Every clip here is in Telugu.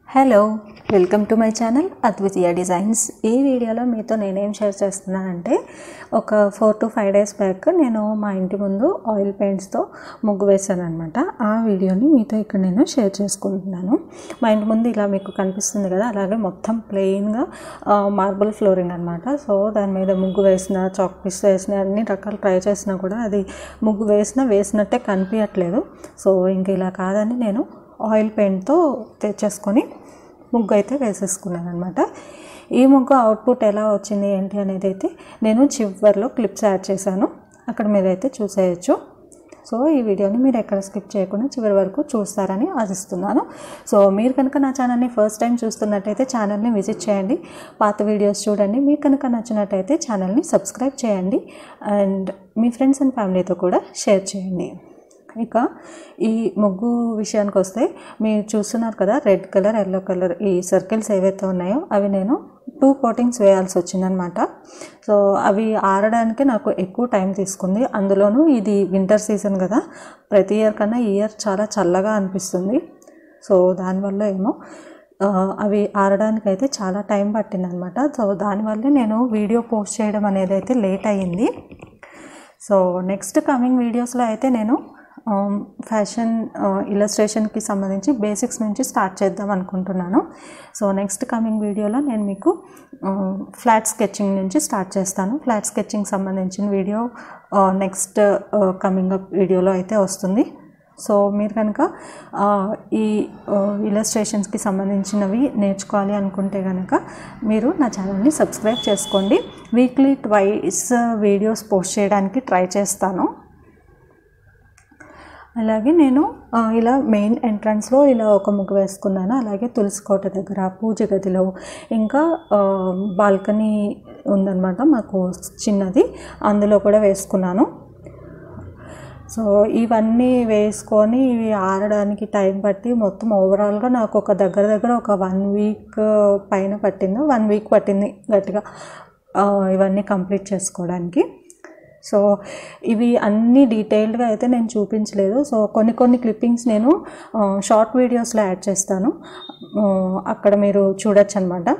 hello welcome to my channel Advitiya designs ఈ వీడియోలో మీతో నేనేం షేర్ చేస్తున్నానంటే ఒక four to five days back నేను మా ఇంటి ముందు ఆయిల్ పెయింట్స్తో ముగ్గు వేశాను అనమాట ఆ వీడియోని మీతో ఇక్కడ నేను షేర్ చేసుకుంటున్నాను మా ఇంటి ముందు ఇలా మీకు కనిపిస్తుంది కదా అలాగే మొత్తం ప్లెయిన్గా మార్బుల్ ఫ్లోరింగ్ అనమాట సో దాని మీద ముగ్గు వేసిన చాక్ పీస్ వేసిన అన్ని రకాలు ట్రై చేసినా కూడా అది ముగ్గు వేసినా వేసినట్టే కనిపించట్లేదు సో ఇంక ఇలా కాదని నేను ఆయిల్ పెయింట్తో తెచ్చేసుకొని ముగ్గు అయితే వేసేసుకున్నాను అనమాట ఈ ముగ్గు అవుట్పుట్ ఎలా వచ్చింది ఏంటి అనేది అయితే నేను చివరిలో క్లిప్స్ యాడ్ చేశాను అక్కడ మీరైతే చూసేయచ్చు సో ఈ వీడియోని మీరు ఎక్కడ స్కిప్ చేయకుండా చివరి వరకు చూస్తారని ఆశిస్తున్నాను సో మీరు కనుక నా ఛానల్ని ఫస్ట్ టైం చూస్తున్నట్టయితే ఛానల్ని విజిట్ చేయండి పాత వీడియోస్ చూడండి మీకు కనుక నచ్చినట్టయితే ఛానల్ని సబ్స్క్రైబ్ చేయండి అండ్ మీ ఫ్రెండ్స్ అండ్ ఫ్యామిలీతో కూడా షేర్ చేయండి ఇక ఈ ముగ్గు విషయానికి వస్తే మీరు చూస్తున్నారు కదా రెడ్ కలర్ ఎల్లో కలర్ ఈ సర్కిల్స్ ఏవైతే ఉన్నాయో అవి నేను టూ కోటింగ్స్ వేయాల్సి వచ్చిందనమాట సో అవి ఆరడానికి నాకు ఎక్కువ టైం తీసుకుంది అందులోనూ ఇది వింటర్ సీజన్ కదా ప్రతి ఇయర్ కన్నా ఈ ఇయర్ చాలా చల్లగా అనిపిస్తుంది సో దానివల్ల ఏమో ఆ, అవి ఆరడానికి అయితే చాలా టైం పట్టిందనమాట సో దానివల్లే నేను వీడియో పోస్ట్ చేయడం అనేది అయితే లేట్ అయ్యింది సో నెక్స్ట్ కమింగ్ వీడియోస్లో అయితే నేను ఫ్యాషన్ ఇలస్ట్రేషన్కి సంబంధించి బేసిక్స్ నుంచి స్టార్ట్ చేద్దాం అనుకుంటున్నాను సో నెక్స్ట్ కమింగ్ వీడియోలో నేను మీకు ఫ్లాట్ స్కెచింగ్ నుంచి స్టార్ట్ చేస్తాను ఫ్లాట్ స్కెచింగ్ సంబంధించిన వీడియో నెక్స్ట్ కమింగ్ అప్ వీడియోలో అయితే వస్తుంది సో మీరు కనుక ఆ, ఈ ఇలస్ట్రేషన్స్కి సంబంధించినవి నేర్చుకోవాలి అనుకుంటే కనుక మీరు నా ఛానల్ని సబ్స్క్రైబ్ చేసుకోండి వీక్లీ ట్వైస్ వీడియోస్ పోస్ట్ చేయడానికి ట్రై చేస్తాను అలాగే నేను ఆ, ఇలా మెయిన్ ఎంట్రన్స్లో ఇలా ఒక ముగ్గు వేసుకున్నాను అలాగే తులసి కోట దగ్గర పూజ గదిలో ఇంకా బాల్కనీ ఉందన్నమాట మాకు చిన్నది అందులో కూడా వేసుకున్నాను సో ఇవన్నీ వేసుకొని ఇవి ఆరడానికి టైం పట్టి మొత్తం ఓవరాల్గా నాకు ఒక దగ్గర దగ్గర ఒక వన్ వీక్ పైన పట్టింది వన్ వీక్ పట్టింది గట్టిగా ఆ, ఇవన్నీ కంప్లీట్ చేసుకోవడానికి సో ఇవి అన్ని డీటెయిల్డ్గా అయితే నేను చూపించలేదు సో కొన్ని కొన్ని క్లిప్పింగ్స్ నేను షార్ట్ వీడియోస్లో యాడ్ చేస్తాను ఆ, అక్కడ మీరు చూడొచ్చు అనమాట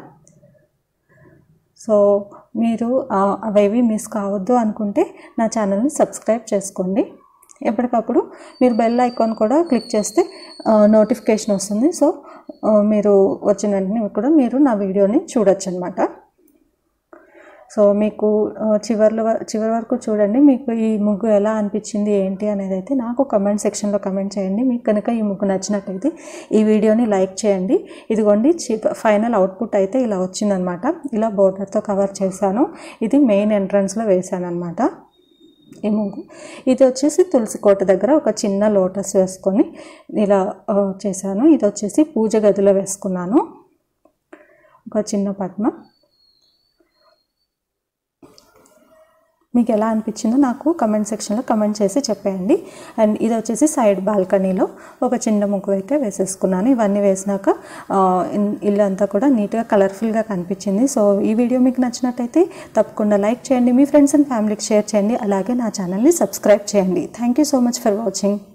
సో మీరు ఆ, అవేవి మిస్ కావద్దు అనుకుంటే నా ఛానల్ని సబ్స్క్రైబ్ చేసుకోండి ఎప్పటికప్పుడు మీరు బెల్ ఐకాన్ కూడా క్లిక్ చేస్తే నోటిఫికేషన్ వస్తుంది సో ఆ, మీరు వచ్చిన వెంటనే కూడా మీరు నా వీడియోని చూడొచ్చు అనమాట సో మీకు ఆ, చివర్లో వ- చివరి వరకు చూడండి మీకు ఈ ముగ్గు ఎలా అనిపించింది ఏంటి అనేది అయితే నాకు కమెంట్ సెక్షన్లో కమెంట్ చేయండి మీకు కనుక ఈ ముగ్గు నచ్చినట్టయితే ఈ వీడియోని లైక్ చేయండి ఇదిగోండి చి ఫైనల్ అవుట్పుట్ అయితే ఇలా వచ్చిందనమాట ఇలా బోర్డర్తో కవర్ చేశాను ఇది మెయిన్ ఎంట్రన్స్లో వేసాను అనమాట ఈ ముగ్గు ఇది వచ్చేసి తులసి కోట దగ్గర ఒక చిన్న లోటస్ వేసుకొని ఇలా ఆ, చేశాను ఇది వచ్చేసి పూజ గదిలో వేసుకున్నాను ఒక చిన్న పద్మ మీకు ఎలా అనిపించిందో నాకు కమెంట్ సెక్షన్లో కమెంట్ చేసి చెప్పేయండి అండ్ ఇది వచ్చేసి సైడ్ బాల్కనీలో ఒక చిన్న ముగ్గు అయితే వేసేసుకున్నాను ఇవన్నీ వేసినాక ఆ, ఇన్- ఇల్లు అంతా కూడా నీట్గా కలర్ఫుల్గా కనిపించింది సో ఈ వీడియో మీకు నచ్చినట్టయితే తప్పకుండా లైక్ చేయండి మీ ఫ్రెండ్స్ అండ్ ఫ్యామిలీకి షేర్ చేయండి అలాగే నా ఛానల్ని సబ్స్క్రైబ్ చేయండి thank you so much for watching